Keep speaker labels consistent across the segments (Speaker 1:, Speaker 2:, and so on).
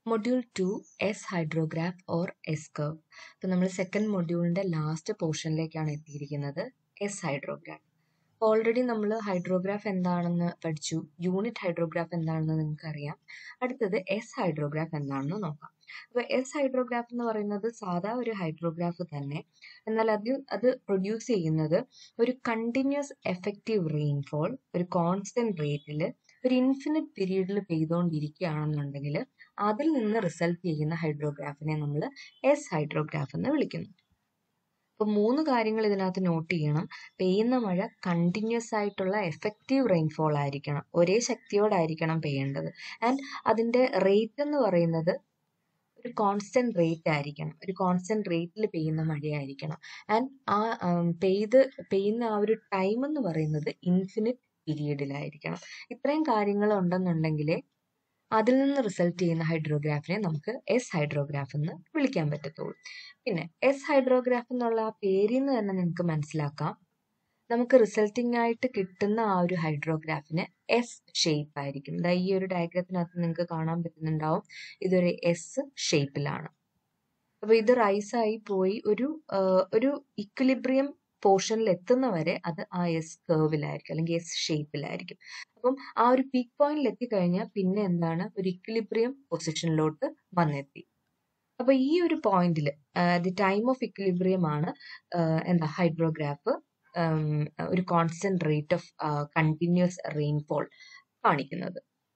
Speaker 1: module two S hydrograph or S curve അപ്പോൾ നമ്മൾ second മൊഡ്യൂളിൻ്റെ ലാസ്റ്റ് പോർഷനിലേക്കാണ് എത്തിയിരിക്കുന്നത് എസ് ഹൈഡ്രോഗ്രാഫ് ഓൾറെഡി നമ്മൾ ഹൈഡ്രോഗ്രാഫ് എന്താണെന്ന് പഠിച്ചു യൂണിറ്റ് ഹൈഡ്രോഗ്രാഫ് എന്താണെന്ന് നിങ്ങൾക്ക് അറിയാം അടുത്തത് എസ് ഹൈഡ്രോഗ്രാഫ് എന്താണെന്ന് നോക്കാം അപ്പോൾ എസ് ഹൈഡ്രോഗ്രാഫ് എന്ന് പറയുന്നത് സാധാ ഒരു ഹൈഡ്രോഗ്രാഫ് തന്നെ എന്നാൽ അത് അത് പ്രൊഡ്യൂസ് ചെയ്യുന്നത് ഒരു കണ്ടിന്യൂസ് എഫക്റ്റീവ് റെയിൻഫോൾ ഒരു കോൺസ്റ്റന്റ് റേറ്റിൽ ഒരു ഇൻഫിനിറ്റ് പീരീഡിൽ പെയ്തുകൊണ്ടിരിക്കുകയാണെന്നുണ്ടെങ്കിൽ അതിൽ നിന്ന് റിസൾട്ട് ചെയ്യുന്ന ഹൈഡ്രോഗ്രാഫിനെ നമ്മൾ എസ് ഹൈഡ്രോഗ്രാഫ് എന്ന് വിളിക്കുന്നു അപ്പോൾ മൂന്ന് കാര്യങ്ങൾ ഇതിനകത്ത് നോട്ട് ചെയ്യണം പെയ്യുന്ന മഴ കണ്ടിന്യൂസ് ആയിട്ടുള്ള എഫക്റ്റീവ് റെയിൻഫോൾ ആയിരിക്കണം ഒരേ ശക്തിയോടായിരിക്കണം പെയ്യേണ്ടത് ആൻഡ് അതിൻ്റെ റേറ്റ് എന്ന് പറയുന്നത് ഒരു കോൺസ്റ്റന്റ് റേറ്റ് ആയിരിക്കണം ഒരു കോൺസ്റ്റന്റ് റേറ്റിൽ പെയ്യുന്ന മഴയായിരിക്കണം ആൻഡ് ആ പെയ്ത് പെയ്യുന്ന ആ ഒരു ടൈം എന്ന് പറയുന്നത് ഇൻഫിനിറ്റ് പീരീഡിലായിരിക്കണം ഇത്രയും കാര്യങ്ങൾ ഉണ്ടെന്നുണ്ടെങ്കിലേ അതിൽ നിന്ന് റിസൾട്ട് ചെയ്യുന്ന ഹൈഡ്രോഗ്രാഫിനെ നമുക്ക് എസ് ഹൈഡ്രോഗ്രാഫ് എന്ന് വിളിക്കാൻ പറ്റത്തുള്ളൂ പിന്നെ എസ് ഹൈഡ്രോഗ്രാഫ് എന്നുള്ള ആ പേരിൽ നിന്ന് തന്നെ നിങ്ങൾക്ക് മനസ്സിലാക്കാം നമുക്ക് റിസൾട്ടിംഗ് ആയിട്ട് കിട്ടുന്ന ആ ഒരു ഹൈഡ്രോഗ്രാഫിന് എസ് ഷേപ്പ് ആയിരിക്കും ദാ ഈ ഒരു ഡയഗ്രത്തിനകത്ത് നിങ്ങൾക്ക് കാണാൻ പറ്റുന്നുണ്ടാവും ഇതൊരു എസ് ഷേപ്പിലാണ് അപ്പോൾ ഇത് റൈസായി പോയി ഒരു ഒരു ഇക്വിലിബ്രിയം പോർഷനിൽ എത്തുന്നവരെ അത് ആ എസ് കേർവിലായിരിക്കും അല്ലെങ്കിൽ എസ് ഷേപ്പിലായിരിക്കും അപ്പം ആ ഒരു പീക്ക് പോയിന്റിൽ എത്തിക്കഴിഞ്ഞാൽ പിന്നെ എന്താണ് ഒരു ഇക്വിലിബ്രിയം പൊസിഷനിലോട്ട് വന്നെത്തി അപ്പൊ ഈ ഒരു പോയിന്റിൽ ദി ടൈം ഓഫ് ഇക്വിലിബ്രിയം ആണ് എന്താ ഹൈഡ്രോഗ്രാഫ് ഒരു constant rate of continuous rainfall കാണിക്കുന്നത്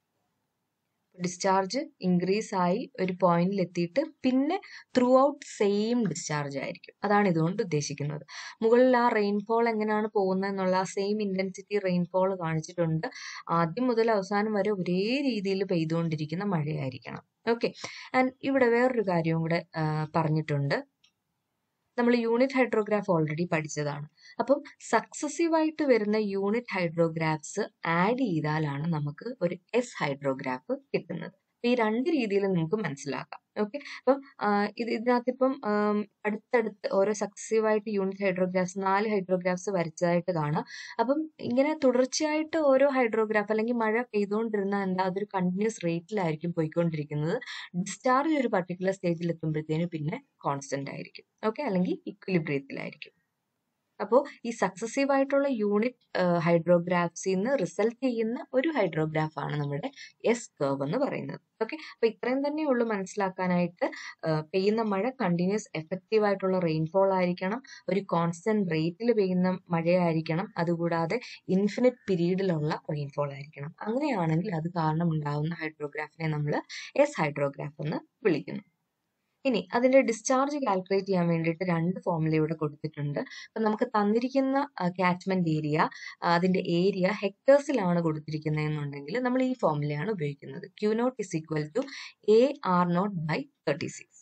Speaker 1: ഡിസ്ചാർജ് ഇൻക്രീസ് ആയി ഒരു പോയിന്റിൽ എത്തിയിട്ട് പിന്നെ ത്രൂ ഔട്ട് സെയിം ഡിസ്ചാർജ് ആയിരിക്കും അതാണ് ഇതുകൊണ്ട് ഉദ്ദേശിക്കുന്നത് മുകളിൽ ആ റെയിൻഫോൾ എങ്ങനെയാണ് പോകുന്നത് എന്നുള്ള ആ സെയിം ഇന്റൻസിറ്റി റെയിൻഫോൾ കാണിച്ചിട്ടുണ്ട് ആദ്യം മുതൽ അവസാനം വരെ ഒരേ രീതിയിൽ പെയ്തുകൊണ്ടിരിക്കുന്ന മഴയായിരിക്കണം ഓക്കെ ആൻഡ് ഇവിടെ വേറൊരു കാര്യവും കൂടെ പറഞ്ഞിട്ടുണ്ട് നമ്മൾ യൂണിറ്റ് ഹൈഡ്രോഗ്രാഫ് ഓൾറെഡി പഠിച്ചതാണ് അപ്പം സക്സസീവ് ആയിട്ട് വരുന്ന യൂണിറ്റ് ഹൈഡ്രോഗ്രാഫ്സ് ആഡ് ചെയ്താലാണ് നമുക്ക് ഒരു എസ് ഹൈഡ്രോഗ്രാഫ് കിട്ടുന്നത് ഈ രണ്ട് രീതിയിൽ നമുക്ക് മനസ്സിലാക്കാം ഓക്കെ അപ്പം ഇത് ഇതിനകത്ത് ഇപ്പം അടുത്തടുത്ത് ഓരോ സക്സസീവ് ആയിട്ട് യൂണിറ്റ് ഹൈഡ്രോഗ്രാഫ്സ് നാല് ഹൈഡ്രോഗ്രാഫ്സ് വരച്ചതായിട്ട് കാണാം അപ്പം ഇങ്ങനെ തുടർച്ചയായിട്ട് ഓരോ ഹൈഡ്രോഗ്രാഫ് അല്ലെങ്കിൽ മഴ പെയ്തുകൊണ്ടിരുന്ന എന്താ അതൊരു കണ്ടിന്യൂസ് റേറ്റിലായിരിക്കും പോയിക്കൊണ്ടിരിക്കുന്നത് ഡിസ്ചാർജ് ഒരു പർട്ടിക്കുലർ സ്റ്റേജിൽ എത്തുമ്പോഴത്തേനും പിന്നെ കോൺസ്റ്റന്റ് ആയിരിക്കും ഓക്കെ അല്ലെങ്കിൽ ഇക്വിലിബ്രിയത്തിലായിരിക്കും അപ്പോൾ ഈ സക്സസീവ് ആയിട്ടുള്ള യൂണിറ്റ് ഹൈഡ്രോഗ്രാഫ്സിൽ നിന്ന് റിസൾട്ട് ചെയ്യുന്ന ഒരു ഹൈഡ്രോഗ്രാഫ് ആണ് നമ്മുടെ എസ് കർവ് എന്ന് പറയുന്നത് ഓക്കെ അപ്പൊ ഇത്രയും തന്നെ ഉള്ളൂ മനസ്സിലാക്കാനായിട്ട് പെയ്യുന്ന മഴ കണ്ടിന്യൂസ് എഫക്റ്റീവ് ആയിട്ടുള്ള റെയിൻഫോൾ ആയിരിക്കണം ഒരു കോൺസ്റ്റന്റ് റേറ്റിൽ പെയ്യുന്ന മഴയായിരിക്കണം അതുകൂടാതെ ഇൻഫിനിറ്റ് പീരീഡിലുള്ള റെയിൻഫോൾ ആയിരിക്കണം അങ്ങനെയാണെങ്കിൽ അത് കാരണം ഉണ്ടാകുന്ന ഹൈഡ്രോഗ്രാഫിനെ നമ്മൾ എസ് ഹൈഡ്രോഗ്രാഫ് എന്ന് വിളിക്കുന്നു ഇനി അതിന്റെ ഡിസ്ചാർജ് കാൽക്കുലേറ്റ് ചെയ്യാൻ വേണ്ടിയിട്ട് രണ്ട് ഫോമുല ഇവിടെ കൊടുത്തിട്ടുണ്ട് അപ്പം നമുക്ക് തന്നിരിക്കുന്ന കാച്ച്മെന്റ് ഏരിയ അതിന്റെ ഏരിയ ഹെക്ടേഴ്സിലാണ് കൊടുത്തിരിക്കുന്നതെന്നുണ്ടെങ്കിൽ നമ്മൾ ഈ ഫോമുലയാണ് ഉപയോഗിക്കുന്നത് Q naught is equal to A R naught by thirty six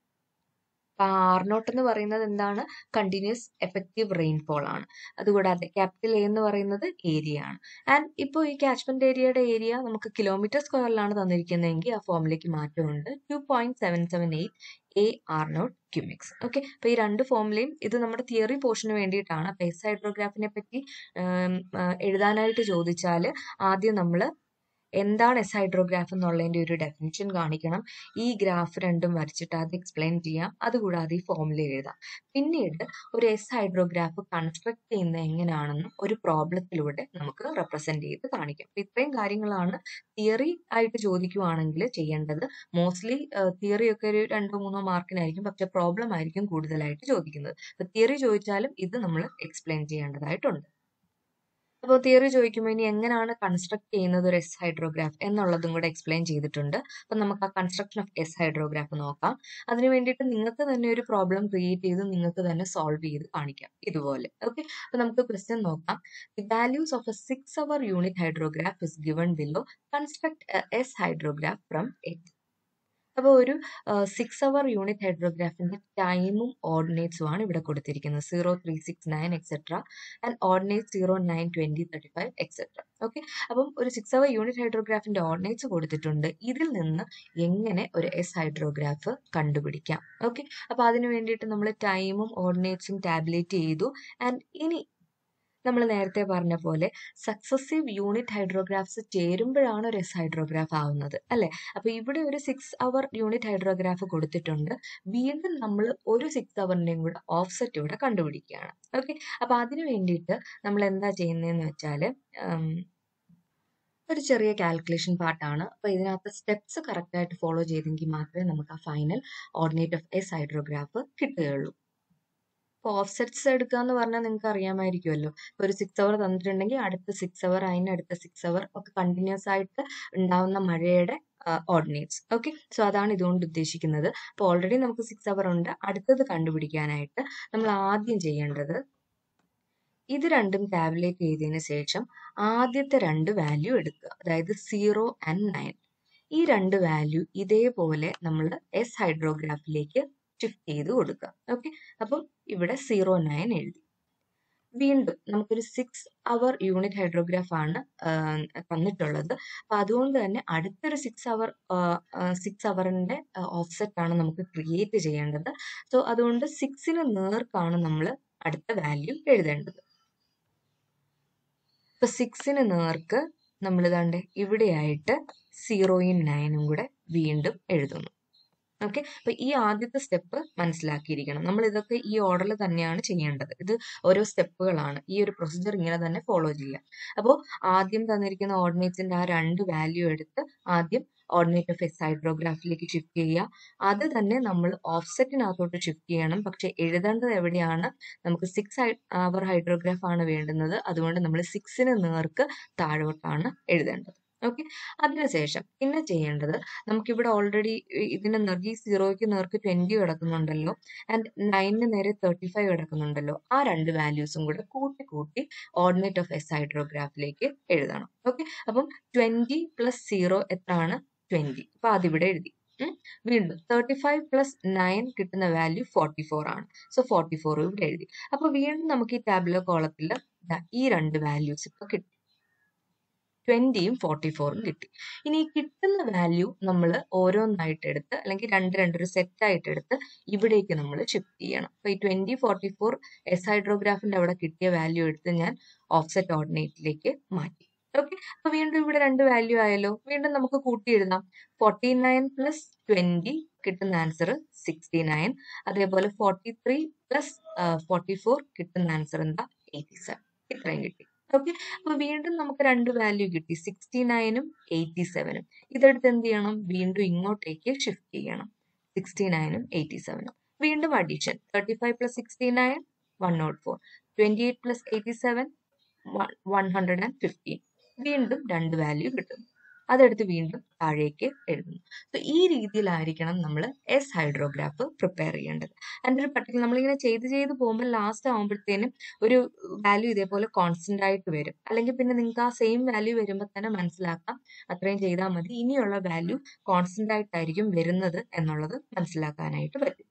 Speaker 1: R naught എന്ന് പറയുന്നത് എന്താണ് കണ്ടിന്യൂസ് എഫക്റ്റീവ് റെയിൻഫോൾ ആണ് അതുകൂടാതെ ക്യാപിറ്റൽ എ എന്ന് പറയുന്നത് ഏരിയ ആണ് ആൻഡ് ഇപ്പോൾ ഈ കാച്ച്മെന്റ് ഏരിയയുടെ ഏരിയ നമുക്ക് കിലോമീറ്റർ സ്ക്വയറിലാണ് തന്നിരിക്കുന്നതെങ്കിൽ ആ ഫോമിലേക്ക് മാറ്റമുണ്ട് two point seven seven eight A R naught cumecs okay അപ്പൊ ഈ രണ്ട് ഫോമിലെയും ഇത് നമ്മുടെ തിയറി പോർഷന് വേണ്ടിയിട്ടാണ് അപ്പൊ എസ് ഹൈഡ്രോഗ്രാഫിനെ പറ്റി എഴുതാനായിട്ട് ചോദിച്ചാൽ ആദ്യം നമ്മൾ എന്താണ് എസ് ഹൈഡ്രോഗ്രാഫ് എന്നുള്ളതിന്റെ ഒരു ഡെഫിനിഷൻ കാണിക്കണം ഈ ഗ്രാഫ് രണ്ടും വരച്ചിട്ട് അത് എക്സ്പ്ലെയിൻ ചെയ്യാം അതുകൂടാതെ ഈ ഫോമുല എഴുതാം പിന്നീട് ഒരു എസ് ഹൈഡ്രോഗ്രാഫ് കൺസ്ട്രക്ട് ചെയ്യുന്നത് എങ്ങനെയാണെന്നും ഒരു പ്രോബ്ലത്തിലൂടെ നമുക്ക് റെപ്രസെന്റ് ചെയ്ത് കാണിക്കാം അപ്പൊ ഇത്രയും കാര്യങ്ങളാണ് തിയറി ആയിട്ട് ചോദിക്കുവാണെങ്കിൽ ചെയ്യേണ്ടത് മോസ്റ്റ്ലി തിയറി ഒക്കെ ഒരു രണ്ടോ മൂന്നോ മാർക്കിനായിരിക്കും പക്ഷെ പ്രോബ്ലം ആയിരിക്കും കൂടുതലായിട്ട് ചോദിക്കുന്നത് അപ്പൊ തിയറി ചോദിച്ചാലും ഇത് നമ്മൾ എക്സ്പ്ലെയിൻ ചെയ്യേണ്ടതായിട്ടുണ്ട് അപ്പോൾ തിയറി ചോദിക്കുമ്പോൾ ഇനി എങ്ങനെയാണ് കൺസ്ട്രക്ട് ചെയ്യുന്നത് ഒരു എസ് ഹൈഡ്രോഗ്രാഫ് എന്നുള്ളതും കൂടെ എക്സ്പ്ലെയിൻ ചെയ്തിട്ടുണ്ട് അപ്പം നമുക്ക് ആ കൺസ്ട്രക്ഷൻ ഓഫ് എസ് ഹൈഡ്രോഗ്രാഫ് നോക്കാം അതിന് വേണ്ടിയിട്ട് നിങ്ങൾക്ക് തന്നെ ഒരു പ്രോബ്ലം ക്രിയേറ്റ് ചെയ്ത് നിങ്ങൾക്ക് തന്നെ സോൾവ് ചെയ്ത് കാണിക്കാം ഇതുപോലെ ഓക്കെ അപ്പൊ നമുക്ക് ക്വസ്റ്റ്യൻ നോക്കാം the values of A six hour unit hydrograph is given below construct S hydrograph from it അപ്പോൾ ഒരു സിക്സ് അവർ യൂണിറ്റ് ഹൈഡ്രോഗ്രാഫിന്റെ ടൈമും ഓർഡിനേറ്റ്സും ആണ് ഇവിടെ കൊടുത്തിരിക്കുന്നത് zero three six nine etcetera and ordinate zero nine twenty thirty five etcetera okay അപ്പം ഒരു six hour unit ഹൈഡ്രോഗ്രാഫിന്റെ ordinates കൊടുത്തിട്ടുണ്ട് ഇതിൽ നിന്ന് എങ്ങനെ ഒരു എസ് ഹൈഡ്രോഗ്രാഫ് കണ്ടുപിടിക്കാം ഓക്കെ അപ്പോൾ അതിന് വേണ്ടിയിട്ട് നമ്മൾ ടൈമും ഓർഡിനേറ്റ്സും ടാബ്ലേറ്റ് ചെയ്തു ആൻഡ് ഇനി നമ്മൾ നേരത്തെ പറഞ്ഞ പോലെ സക്സസീവ് യൂണിറ്റ് ഹൈഡ്രോഗ്രാഫ്സ് ചേരുമ്പോഴാണ് ഒരു എസ് ഹൈഡ്രോഗ്രാഫ് ആവുന്നത് അല്ലെ അപ്പൊ ഇവിടെ ഒരു സിക്സ് അവർ യൂണിറ്റ് ഹൈഡ്രോഗ്രാഫ് കൊടുത്തിട്ടുണ്ട് വീണ്ടും നമ്മൾ ഒരു സിക്സ് അവറിന്റെയും കൂടെ ഓഫ്സെറ്റ് ഇവിടെ കണ്ടുപിടിക്കുകയാണ് ഓക്കെ അപ്പൊ അതിനു വേണ്ടിയിട്ട് നമ്മൾ എന്താ ചെയ്യുന്നതെന്ന് വെച്ചാൽ ഒരു ചെറിയ കാൽക്കുലേഷൻ പാർട്ടാണ് അപ്പൊ ഇതിനകത്ത് സ്റ്റെപ്സ് കറക്റ്റ് ആയിട്ട് ഫോളോ ചെയ്തെങ്കിൽ മാത്രമേ നമുക്ക് ആ final ordinate of S hydrograph കിട്ടുകയുള്ളൂ ഇപ്പോൾ ഓഫ്സെറ്റ്സ് എടുക്കുക എന്ന് പറഞ്ഞാൽ നിങ്ങൾക്ക് അറിയാമായിരിക്കുമല്ലോ ഇപ്പോൾ ഒരു സിക്സ് അവർ തന്നിട്ടുണ്ടെങ്കിൽ അടുത്ത സിക്സ് അവർ അതിന് അടുത്ത സിക്സ് അവർ ഒക്കെ കണ്ടിന്യൂസ് ആയിട്ട് ഉണ്ടാവുന്ന മഴയുടെ ഓർഡിനേറ്റ്സ് ഓക്കെ സോ അതാണ് ഇതുകൊണ്ട് ഉദ്ദേശിക്കുന്നത് അപ്പോൾ ഓൾറെഡി നമുക്ക് സിക്സ് അവർ ഉണ്ട് അടുത്തത് കണ്ടുപിടിക്കാനായിട്ട് നമ്മൾ ആദ്യം ചെയ്യേണ്ടത് ഇത് രണ്ടും ടാബുലേറ്റ് ചെയ്തതിന് ശേഷം ആദ്യത്തെ രണ്ട് വാല്യൂ എടുക്കുക അതായത് സീറോ ആൻഡ് നയൻ ഈ രണ്ട് വാല്യൂ ഇതേപോലെ നമ്മൾ എസ് ഹൈഡ്രോഗ്രാഫിലേക്ക് ഷിഫ്റ്റ് ചെയ്ത് കൊടുക്കുക ഓക്കെ അപ്പം ഇവിടെ സീറോ നയൻ എഴുതി വീണ്ടും നമുക്കൊരു സിക്സ് അവർ യൂണിറ്റ് ഹൈഡ്രോഗ്രാഫ് ആണ് തന്നിട്ടുള്ളത് അപ്പൊ അതുകൊണ്ട് തന്നെ അടുത്തൊരു സിക്സ് അവർ സിക്സ് അവറിന്റെ ഓഫ്സെറ്റ് ആണ് നമുക്ക് ക്രിയേറ്റ് ചെയ്യേണ്ടത് സോ അതുകൊണ്ട് സിക്സിന് നേർക്കാണ് നമ്മൾ അടുത്ത വാല്യൂ എഴുതേണ്ടത് ഇപ്പൊ സിക്സിന് നേർക്ക് നമ്മൾ ഇതാണ്ട് ഇവിടെയായിട്ട് സീറോയും നയനും കൂടെ വീണ്ടും എഴുതുന്നു ഓക്കെ അപ്പൊ ഈ ആദ്യത്തെ സ്റ്റെപ്പ് മനസ്സിലാക്കിയിരിക്കണം നമ്മൾ ഇതൊക്കെ ഈ ഓർഡറിൽ തന്നെയാണ് ചെയ്യേണ്ടത് ഇത് ഓരോ സ്റ്റെപ്പുകളാണ് ഈ ഒരു പ്രൊസീജിയർ ഇങ്ങനെ തന്നെ ഫോളോ ചെയ്യാം അപ്പോൾ ആദ്യം തന്നിരിക്കുന്ന ഓർഡിനേറ്റ്സിന്റെ ആ രണ്ട് വാല്യൂ എടുത്ത് ആദ്യം ഓർഡിനേറ്റ് ഓഫ് എസ് ഹൈഡ്രോഗ്രാഫിലേക്ക് ഷിഫ്റ്റ് ചെയ്യുക അത് തന്നെ നമ്മൾ ഓഫ്സെറ്റിനകത്തോട്ട് ഷിഫ്റ്റ് ചെയ്യണം പക്ഷെ എഴുതേണ്ടത് എവിടെയാണ് നമുക്ക് സിക്സ് അവർ ഹൈഡ്രോഗ്രാഫ് ആണ് വേണ്ടുന്നത് അതുകൊണ്ട് നമ്മൾ സിക്സിന് നേർക്ക് താഴോട്ടാണ് എഴുതേണ്ടത് ഓക്കെ അതിനുശേഷം പിന്നെ ചെയ്യേണ്ടത് നമുക്കിവിടെ ഓൾറെഡി ഇതിന് നേർക്ക് ഈ സീറോയ്ക്ക് നേർക്ക് ട്വന്റി കിടക്കുന്നുണ്ടല്ലോ ആൻഡ് നയനിന് നേരെ തേർട്ടി ഫൈവ് കിടക്കുന്നുണ്ടല്ലോ ആ രണ്ട് വാല്യൂസും കൂടെ കൂട്ടി കൂട്ടി ഓർഡിനേറ്റ് ഓഫ് എസ് ഹൈഡ്രോഗ്രാഫിലേക്ക് എഴുതണം ഓക്കെ അപ്പം ട്വന്റി പ്ലസ് സീറോ എത്രയാണ് ട്വന്റി അപ്പൊ അതിവിടെ എഴുതി വീണ്ടും തേർട്ടി ഫൈവ് പ്ലസ് നയൻ കിട്ടുന്ന വാല്യൂ ഫോർട്ടി ഫോർ ആണ് സോ ഫോർട്ടി ഫോർ ഇവിടെ എഴുതി അപ്പൊ വീണ്ടും നമുക്ക് ഈ ടാബ്ലോ കോളത്തിൽ ഈ രണ്ട് വാല്യൂസ് ഇപ്പൊ കിട്ടി ട്വന്റിയും ഫോർട്ടി ഫോറും കിട്ടി ഇനി ഈ കിട്ടുന്ന വാല്യൂ നമ്മൾ ഓരോന്നായിട്ട് എടുത്ത് അല്ലെങ്കിൽ രണ്ട് രണ്ടൊരു സെറ്റ് ആയിട്ട് എടുത്ത് ഇവിടേക്ക് നമ്മൾ ഷിഫ്റ്റ് ചെയ്യണം അപ്പൊ ഈ ട്വന്റി ഫോർട്ടി ഫോർ എസ് ഹൈഡ്രോഗ്രാഫിന്റെ അവിടെ കിട്ടിയ വാല്യൂ എടുത്ത് ഞാൻ ഓഫ്സെറ്റ് ഓർഡിനേറ്റിലേക്ക് മാറ്റി ഓക്കെ അപ്പൊ വീണ്ടും ഇവിടെ രണ്ട് വാല്യൂ ആയല്ലോ വീണ്ടും നമുക്ക് കൂട്ടി എഴുതാം ഫോർട്ടി നയൻ പ്ലസ് ട്വന്റി കിട്ടുന്ന ആൻസർ സിക്സ്റ്റി നയൻ അതേപോലെ forty three plus forty four കിട്ടുന്ന ആൻസർ എന്താ എയ്റ്റി സെവൻ ഇത്രയും കിട്ടി ഓക്കെ അപ്പൊ വീണ്ടും നമുക്ക് രണ്ട് വാല്യൂ കിട്ടി സിക്സ്റ്റി നയനും എയ്റ്റി സെവനും ഇതെടുത്ത് എന്ത് ചെയ്യണം വീണ്ടും ഇങ്ങോട്ടേക്ക് ഷിഫ്റ്റ് ചെയ്യണം സിക്സ്റ്റി നയനും എയ്റ്റി സെവനും വീണ്ടും addition thirty five plus sixty nine one naught four twenty eight plus eighty seven one hundred and fifteen വീണ്ടും രണ്ട് വാല്യൂ കിട്ടുന്നു അതെടുത്ത് വീണ്ടും താഴേക്ക് എഴുതുന്നു സോ ഈ രീതിയിലായിരിക്കണം നമ്മൾ എസ് ഹൈഡ്രോഗ്രാഫ് പ്രിപ്പയർ ചെയ്യേണ്ടത് അതിൻ്റെ ഒരു പർട്ടിക്കുലർ നമ്മളിങ്ങനെ ചെയ്ത് ചെയ്ത് പോകുമ്പോൾ ലാസ്റ്റ് ആകുമ്പോഴത്തേനും ഒരു വാല്യൂ ഇതേപോലെ കോൺസ്റ്റന്റ് ആയിട്ട് വരും അല്ലെങ്കിൽ പിന്നെ നിങ്ങൾക്ക് ആ സെയിം വാല്യൂ വരുമ്പോൾ തന്നെ മനസ്സിലാക്കാം അത്രയും ചെയ്താൽ മതി ഇനിയുള്ള വാല്യൂ കോൺസ്റ്റന്റ് ആയിട്ടായിരിക്കും വരുന്നത് എന്നുള്ളത് മനസ്സിലാക്കാനായിട്ട് പറ്റും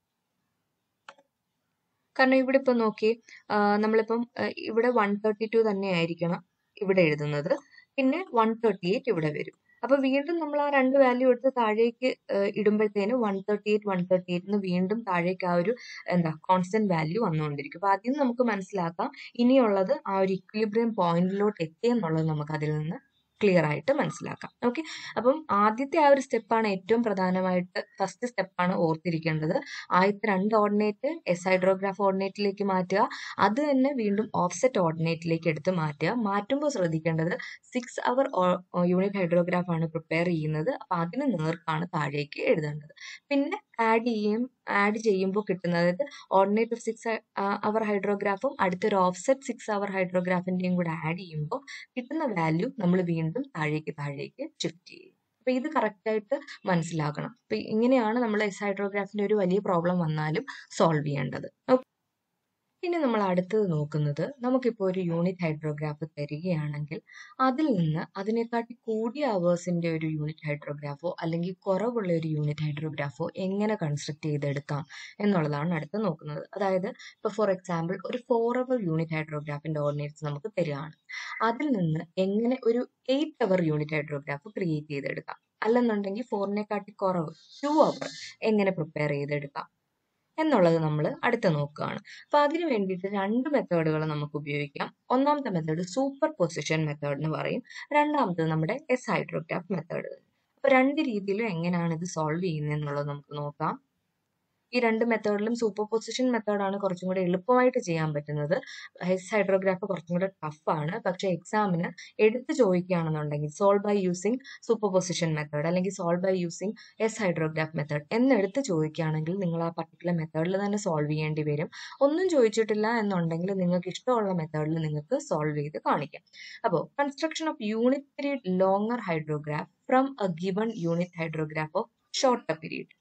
Speaker 1: കാരണം ഇവിടെ ഇപ്പം നോക്കി നമ്മളിപ്പം ഇവിടെ വൺ തേർട്ടി ടു തന്നെ ആയിരിക്കണം ഇവിടെ എഴുതുന്നത് പിന്നെ വൺ തേർട്ടി എയ്റ്റ് ഇവിടെ വരും അപ്പൊ വീണ്ടും നമ്മൾ ആ രണ്ട് വാല്യൂ എടുത്ത് താഴേക്ക് ഇടുമ്പോഴത്തേന് one thirty eight one thirty eight വീണ്ടും താഴേക്ക് ആ ഒരു എന്താ കോൺസ്റ്റന്റ് വാല്യൂ വന്നുകൊണ്ടിരിക്കും അപ്പൊ അതിൽ നമുക്ക് മനസ്സിലാക്കാം ഇനിയുള്ളത് ആ ഒരു ഇക്വിലിബ്രിയം പോയിന്റിലോട്ട് എത്തിയെന്നുള്ളത് നമുക്ക് അതിൽ നിന്ന് ക്ലിയർ ആയിട്ട് മനസ്സിലാക്കാം ഓക്കെ അപ്പം ആദ്യത്തെ ആ ഒരു സ്റ്റെപ്പാണ് ഏറ്റവും പ്രധാനമായിട്ട് ഫസ്റ്റ് സ്റ്റെപ്പാണ് ഓർത്തിരിക്കേണ്ടത് ആദ്യത്തെ രണ്ട് ഓർഡിനേറ്റ് എസ് ഹൈഡ്രോഗ്രാഫ് ഓർഡിനേറ്റിലേക്ക് മാറ്റുക അത് തന്നെ വീണ്ടും ഓഫ്സെറ്റ് ഓർഡിനേറ്റിലേക്ക് എടുത്ത് മാറ്റുക മാറ്റുമ്പോൾ ശ്രദ്ധിക്കേണ്ടത് സിക്സ് അവർ യൂണിറ്റ് ഹൈഡ്രോഗ്രാഫ് ആണ് പ്രിപ്പയർ ചെയ്യുന്നത് അപ്പൊ അതിന് നേർക്കാണ് താഴേക്ക് എഴുതേണ്ടത് പിന്നെ ആഡ് ചെയ്യും ആഡ് ചെയ്യുമ്പോൾ കിട്ടുന്നത് അതായത് ഓർഡിനേറ്റ് ഓഫ് സിക്സ് അവർ ഹൈഡ്രോഗ്രാഫും അടുത്തൊരു ഓഫ്സെറ്റ് സിക്സ് അവർ ഹൈഡ്രോഗ്രാഫിന്റെയും കൂടെ ആഡ് ചെയ്യുമ്പോൾ കിട്ടുന്ന വാല്യൂ നമ്മൾ വീണ്ടും താഴേക്ക് താഴേക്ക് ഷിഫ്റ്റ് ചെയ്യും അപ്പൊ ഇത് കറക്റ്റ് ആയിട്ട് മനസ്സിലാക്കണം അപ്പൊ ഇങ്ങനെയാണ് നമ്മൾ എസ് ഹൈഡ്രോഗ്രാഫിന്റെ ഒരു വലിയ പ്രോബ്ലം വന്നാലും സോൾവ് ചെയ്യേണ്ടത് ഇനി നമ്മൾ അടുത്തത് നോക്കുന്നത് നമുക്കിപ്പോൾ ഒരു യൂണിറ്റ് ഹൈഡ്രോഗ്രാഫ് തരികയാണെങ്കിൽ അതിൽ നിന്ന് അതിനെക്കാട്ടി കൂടിയ അവേഴ്സിന്റെ ഒരു യൂണിറ്റ് ഹൈഡ്രോഗ്രാഫോ അല്ലെങ്കിൽ കുറവുള്ള ഒരു യൂണിറ്റ് ഹൈഡ്രോഗ്രാഫോ എങ്ങനെ കൺസ്ട്രക്ട് ചെയ്തെടുക്കാം എന്നുള്ളതാണ് അടുത്ത് നോക്കുന്നത് അതായത് ഇപ്പോൾ ഫോർ എക്സാമ്പിൾ ഒരു ഫോർ അവർ യൂണിറ്റ് ഹൈഡ്രോഗ്രാഫിന്റെ ഓർഡിനേറ്റ്സ് നമുക്ക് തരികയാണ് അതിൽ നിന്ന് എങ്ങനെ ഒരു eight hour unit hydrograph create ചെയ്തെടുക്കാം അല്ലെന്നുണ്ടെങ്കിൽ ഫോറിനെക്കാട്ടി കുറവ് ടു അവർ എങ്ങനെ പ്രിപ്പയർ ചെയ്തെടുക്കാം എന്നുള്ളത് നമ്മൾ അടുത്ത് നോക്കുകയാണ് അപ്പൊ അതിന് വേണ്ടിയിട്ട് രണ്ട് മെത്തേഡുകൾ നമുക്ക് ഉപയോഗിക്കാം ഒന്നാമത്തെ മെത്തേഡ് സൂപ്പർ പൊസിഷൻ മെത്തേഡ് എന്ന് പറയും രണ്ടാമത്തത് നമ്മുടെ എസ് ഹൈഡ്രോഗ്രാഫ് മെത്തേഡ് അപ്പൊ രണ്ട് രീതിയിലും എങ്ങനെയാണ് ഇത് സോൾവ് ചെയ്യുന്നത് എന്നുള്ളത് നമുക്ക് നോക്കാം ഈ രണ്ട് മെത്തേഡിലും സൂപ്പർ പൊസിഷൻ മെത്തേഡാണ് കുറച്ചും കൂടെ എളുപ്പമായിട്ട് ചെയ്യാൻ പറ്റുന്നത് ഹെസ് ഹൈഡ്രോഗ്രാഫ് കുറച്ചും കൂടെ ടഫാണ് പക്ഷെ എക്സാമിന് എടുത്ത് ചോദിക്കുകയാണെന്നുണ്ടെങ്കിൽ solve by using superposition method അല്ലെങ്കിൽ solve by using S hydrograph method എന്നെടുത്ത് ചോദിക്കുകയാണെങ്കിൽ നിങ്ങൾ ആ പർട്ടിക്കുലർ മെത്തേഡിൽ തന്നെ സോൾവ് ചെയ്യേണ്ടി വരും ഒന്നും ചോദിച്ചിട്ടില്ല എന്നുണ്ടെങ്കിൽ നിങ്ങൾക്ക് ഇഷ്ടമുള്ള മെത്തേഡിൽ നിങ്ങൾക്ക് സോൾവ് ചെയ്ത് കാണിക്കാം അപ്പോൾ construction of unit period longer hydrograph from a given unit hydrograph of shorter period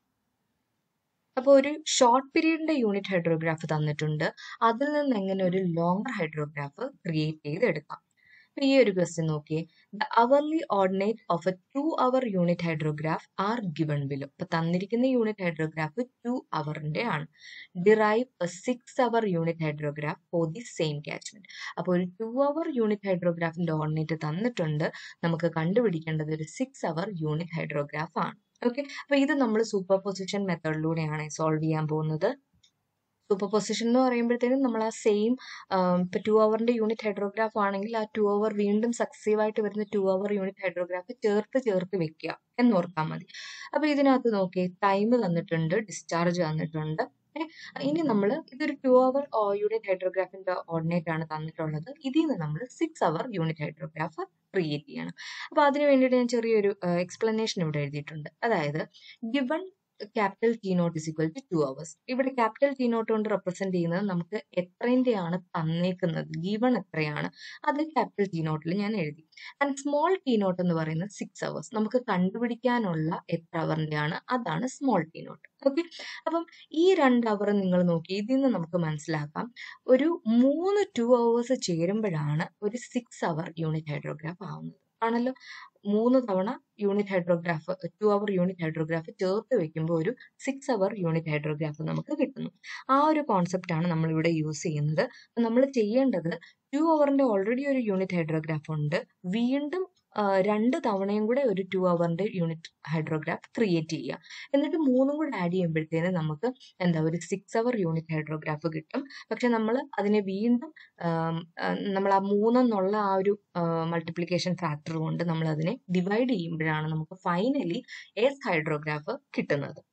Speaker 1: അപ്പോൾ ഒരു ഷോർട്ട് പീരീഡിന്റെ യൂണിറ്റ് ഹൈഡ്രോഗ്രാഫ് തന്നിട്ടുണ്ട് അതിൽ നിന്ന് എങ്ങനെ ഒരു ലോങ്ങർ ഹൈഡ്രോഗ്രാഫ് ക്രിയേറ്റ് ചെയ്തെടുക്കാം അപ്പൊ ഈ ഒരു ക്വസ്റ്റ്യൻ നോക്കിയേ the hourly ordinate of a two hour unit hydrograph are given below അപ്പൊ തന്നിരിക്കുന്ന യൂണിറ്റ് ഹൈഡ്രോഗ്രാഫ് ടു അവറിന്റെ ആണ് derive a six hour unit hydrograph for the same catchment അപ്പോൾ ഒരു ടു അവർ യൂണിറ്റ് ഹൈഡ്രോഗ്രാഫിന്റെ ഓർഡിനേറ്റ് തന്നിട്ടുണ്ട് നമുക്ക് കണ്ടുപിടിക്കേണ്ടത് ഒരു സിക്സ് അവർ യൂണിറ്റ് ഹൈഡ്രോഗ്രാഫ് ആണ് ഓക്കെ അപ്പൊ ഇത് നമ്മൾ സൂപ്പർ പൊസിഷൻ മെത്തേഡിലൂടെയാണ് സോൾവ് ചെയ്യാൻ പോകുന്നത് സൂപ്പർ പൊസിഷൻ എന്ന് പറയുമ്പോഴത്തേനും നമ്മൾ ആ സെയിം ഇപ്പൊ ടു അവറിന്റെ യൂണിറ്റ് ഹൈഡ്രോഗ്രാഫ് ആണെങ്കിൽ ആ ടു അവർ വീണ്ടും സക്സീവ് ആയിട്ട് വരുന്ന ടു അവർ യൂണിറ്റ് ഹൈഡ്രോഗ്രാഫ് ചേർത്ത് ചേർത്ത് വെക്കുക എന്നോർത്താൽ മതി അപ്പൊ ഇതിനകത്ത് നോക്കി ടൈം തന്നിട്ടുണ്ട് ഡിസ്ചാർജ് തന്നിട്ടുണ്ട് ഇനി നമ്മൾ ഇതൊരു ടു അവർ യൂണിറ്റ് ഹൈഡ്രോഗ്രാഫിന്റെ ഓർഡിനേറ്റ് ആണ് തന്നിട്ടുള്ളത് ഇതിൽ നിന്ന് നമ്മൾ six hour unit hydrograph create ചെയ്യണം അപ്പൊ അതിന് വേണ്ടിയിട്ട് ഞാൻ ചെറിയൊരു എക്സ്പ്ലനേഷൻ ഇവിടെ എഴുതിയിട്ടുണ്ട് അതായത് given capital T naught is equal to two hours ഇവിടെ ക്യാപിറ്റൽ ടി നോട്ട് കൊണ്ട് റെപ്രസെന്റ് ചെയ്യുന്നത് നമുക്ക് എത്രേന്റെയാണ് തന്നേക്കുന്നത് ഗിവൺ എത്രയാണ് അത് ക്യാപിറ്റൽ ടി നോട്ടിൽ ഞാൻ എഴുതി ആൻഡ് സ്മോൾ ടി നോട്ട് എന്ന് പറയുന്നത് സിക്സ് അവേഴ്സ് നമുക്ക് കണ്ടുപിടിക്കാനുള്ള എത്ര അവറിന്റെയാണ് അതാണ് സ്മോൾ ടി നോട്ട് ഓക്കെ അപ്പം ഈ രണ്ട് അവർ നിങ്ങൾ നോക്കി ഇതിൽ നിന്ന് നമുക്ക് മനസ്സിലാക്കാം ഒരു മൂന്ന് ടു അവേഴ്സ് ചേരുമ്പോഴാണ് ഒരു സിക്സ് അവർ യൂണിറ്റ് ഹൈഡ്രോഗ്രാഫ് ആവുന്നത് ആണല്ലോ മൂന്ന് തവണ unit hydrograph two hour unit hydrograph ചേർത്ത് വെക്കുമ്പോൾ ഒരു സിക്സ് അവർ യൂണിറ്റ് ഹൈഡ്രോഗ്രാഫ് നമുക്ക് കിട്ടുന്നു ആ ഒരു കോൺസെപ്റ്റ് ആണ് നമ്മൾ ഇവിടെ യൂസ് ചെയ്യുന്നത് നമ്മൾ ചെയ്യേണ്ടത് ടു അവറിന്റെ ഓൾറെഡി ഒരു യൂണിറ്റ് ഹൈഡ്രോഗ്രാഫ് ഉണ്ട് വീണ്ടും രണ്ട് തവണയും കൂടെ ഒരു ടു അവറിന്റെ യൂണിറ്റ് ഹൈഡ്രോഗ്രാഫ് ക്രിയേറ്റ് ചെയ്യുക എന്നിട്ട് മൂന്നും കൂടെ ആഡ് ചെയ്യുമ്പോഴത്തേന് നമുക്ക് എന്താ ഒരു സിക്സ് അവർ യൂണിറ്റ് ഹൈഡ്രോഗ്രാഫ് കിട്ടും പക്ഷെ നമ്മൾ അതിനെ വീണ്ടും നമ്മൾ ആ മൂന്നെന്നുള്ള ആ ഒരു മൾട്ടിപ്ലിക്കേഷൻ ഫാക്ടർ കൊണ്ട് നമ്മൾ അതിനെ ഡിവൈഡ് ചെയ്യുമ്പോഴാണ് നമുക്ക് ഫൈനലി എസ് ഹൈഡ്രോഗ്രാഫ് കിട്ടുന്നത്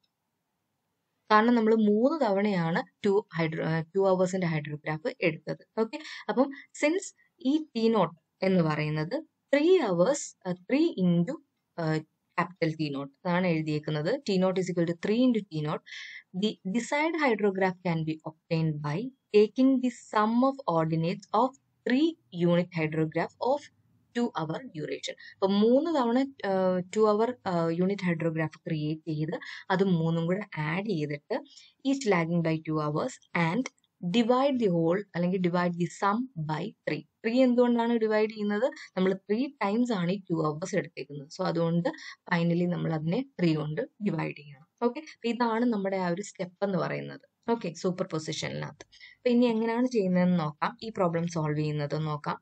Speaker 1: കാരണം നമ്മൾ മൂന്ന് തവണയാണ് ടു ഹൈഡ്രോ ടു അവേഴ്സിന്റെ ഹൈഡ്രോഗ്രാഫ് എടുത്തത് ഓക്കെ അപ്പം സിൻസ് ഈ ടി നോട്ട് എന്ന് പറയുന്നത് three hours three into capital T naught അതാണ് എഴുതിയേക്കുന്നത് T naught is equal to three into T naught the desired hydrograph can be obtained by taking the sum of ordinates of three unit hydrograph of two hour duration അപ്പൊ മൂന്ന് തവണ two hour unit hydrograph create ചെയ്ത് അത് മൂന്നും കൂടെ add ചെയ്തിട്ട് each lagging by two hours and divide the whole അല്ലെങ്കിൽ divide the sum by three three എന്തുകൊണ്ടാണ് ഡിവൈഡ് ചെയ്യുന്നത് നമ്മൾ ത്രീ ടൈംസ് ആണ് ഈ ടു അവേഴ്സ് എടുത്തേക്കുന്നത് സോ അതുകൊണ്ട് ഫൈനലി നമ്മൾ അതിനെ ത്രീ കൊണ്ട് ഡിവൈഡ് ചെയ്യണം ഓക്കെ ഇതാണ് നമ്മുടെ ആ ഒരു സ്റ്റെപ്പ് എന്ന് പറയുന്നത് ഓക്കെ സൂപ്പർ പൊസിഷനിനകത്ത് അപ്പൊ ഇനി എങ്ങനെയാണ് ചെയ്യുന്നതെന്ന് നോക്കാം ഈ പ്രോബ്ലം സോൾവ് ചെയ്യുന്നത് നോക്കാം